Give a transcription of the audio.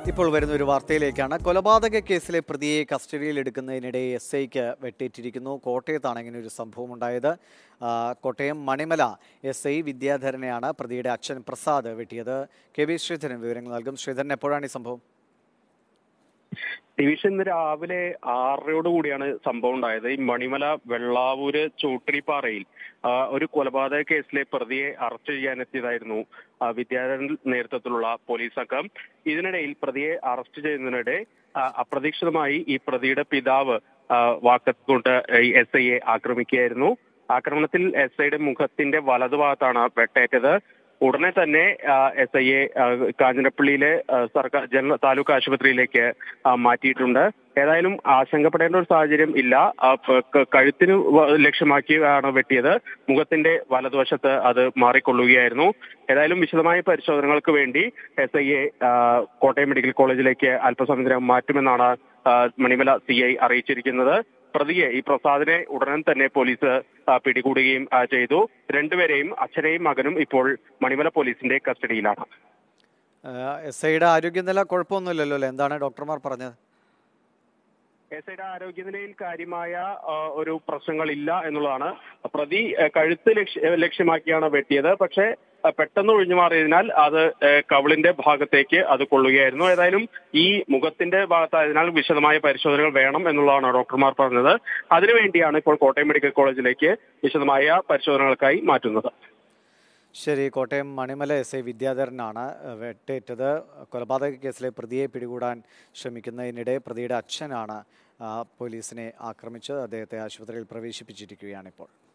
ഇപ്പോൾ വരുന്ന ഒരു വാർത്തയിലേക്കാണ് കൊലപാതക കേസിലെ പ്രതിയെ കസ്റ്റഡിയിൽ എടുക്കുന്നതിനിടെ എസ് ഐക്ക് വെട്ടേറ്റിരിക്കുന്നു കോട്ടയത്താണ് ഇങ്ങനെ ഒരു സംഭവം ഉണ്ടായത് ആ, കോട്ടയം മണിമല എസ് ഐ വിദ്യാധരനെയാണ് പ്രതിയുടെ അച്ഛൻ പ്രസാദ് വെട്ടിയത് കെ വി ശ്രീധരൻ വിവരങ്ങൾ നൽകും ശ്രീധരൻ എപ്പോഴാണ് ഈ സംഭവം ഡിവിഷൻ ഇന്ന് രാവിലെ ആറരയോട് കൂടിയാണ് സംഭവം ഉണ്ടായത് ഈ മണിമല വെള്ളാവൂര് ചോട്ടിരിപ്പാറയിൽ ആ, ഒരു കൊലപാതക കേസിലെ പ്രതിയെ അറസ്റ്റ് ചെയ്യാനെത്തിയതായിരുന്നു ആ, വിദ്യാധരൻ നേതൃത്വത്തിലുള്ള പോലീസ് സംഘം ഇതിനിടയിൽ പ്രതിയെ അറസ്റ്റ് ചെയ്യുന്നതിനിടെ ആ, അപ്രതീക്ഷിതമായി ഈ പ്രതിയുടെ പിതാവ് ആ, വാക്കത്ത് കൊണ്ട് എസ് ഐയെ ആക്രമിക്കുകയായിരുന്നു ആക്രമണത്തിൽ എസ് ഐയുടെ മുഖത്തിന്റെ വലതുഭാഗത്താണ് വെട്ടേറ്റത് ഉടനെ തന്നെ എസ് ഐയെ കാഞ്ഞിരപ്പള്ളിയിലെ ആ, സർക്കാർ ജനറൽ താലൂക്ക് ആശുപത്രിയിലേക്ക് ആ, മാറ്റിയിട്ടുണ്ട് ഏതായാലും ആശങ്കപ്പെടേണ്ട ഒരു സാഹചര്യം ഇല്ല ആ, പ- ക- കഴുത്തിന് വ- ലക്ഷ്യമാക്കിയാണ് വെട്ടിയത് മുഖത്തിന്റെ വലതുവശത്ത് അത് മാറിക്കൊള്ളുകയായിരുന്നു ഏതായാലും വിശദമായ പരിശോധനകൾക്ക് വേണ്ടി എസ് ഐയെ കോട്ടയം മെഡിക്കൽ കോളേജിലേക്ക് അല്പസമയത്തിനകം മാറ്റുമെന്നാണ് ആ, മണിമല സി ഐ അറിയിച്ചിരിക്കുന്നത് പ്രതിയെ ഈ പ്രസാദിനെ ഉടനെ തന്നെ പോലീസ് ആ, പിടികൂടുകയും ആ, ചെയ്തു രണ്ടുപേരെയും അച്ഛനെയും മകനും ഇപ്പോൾ മണിമല പോലീസിന്റെ കസ്റ്റഡിയിലാണ് എസ് ഐയുടെ ആരോഗ്യനില കുഴപ്പമൊന്നുമില്ലല്ലോ അല്ലേ എന്താണ് ഡോക്ടർമാർ പറഞ്ഞത് എസ് ഐയുടെ ആരോഗ്യനിലയിൽ കാര്യമായ ആ, ഒരു പ്രശ്നങ്ങളില്ല എന്നുള്ളതാണ് പ്രതി ആ, കഴുത്ത് ലക്ഷ്യ- ലക്ഷ്യമാക്കിയാണ് വെട്ടിയത് പക്ഷേ ആ, പെട്ടെന്ന് ഒഴിഞ്ഞു മാറിയതിനാൽ അത് ആ, കവിളിന്റെ ഭാഗത്തേക്ക് അത് കൊള്ളുകയായിരുന്നു ഏതായാലും ഈ മുഖത്തിന്റെ ഭാഗത്തായതിനാൽ വിശദമായ പരിശോധനകൾ വേണം എന്നുള്ളതാണ് ഡോക്ടർമാർ പറഞ്ഞത് അതിനുവേണ്ടിയാണ് ഇപ്പോൾ കോട്ടയം മെഡിക്കൽ കോളേജിലേക്ക് വിശദമായ പരിശോധനകൾക്കായി മാറ്റുന്നത് ശരി കോട്ടയം മണിമല എസ് ഐ വിദ്യാധരനാണ് ഏഹ്, വെട്ടേറ്റത് കൊലപാതക കേസിലെ പ്രതിയെ പിടികൂടാൻ ശ്രമിക്കുന്നതിനിടെ പ്രതിയുടെ അച്ഛനാണ് ആ, പോലീസിനെ ആക്രമിച്ചത് അദ്ദേഹത്തെ ആശുപത്രിയിൽ പ്രവേശിപ്പിച്ചിരിക്കുകയാണ് ഇപ്പോൾ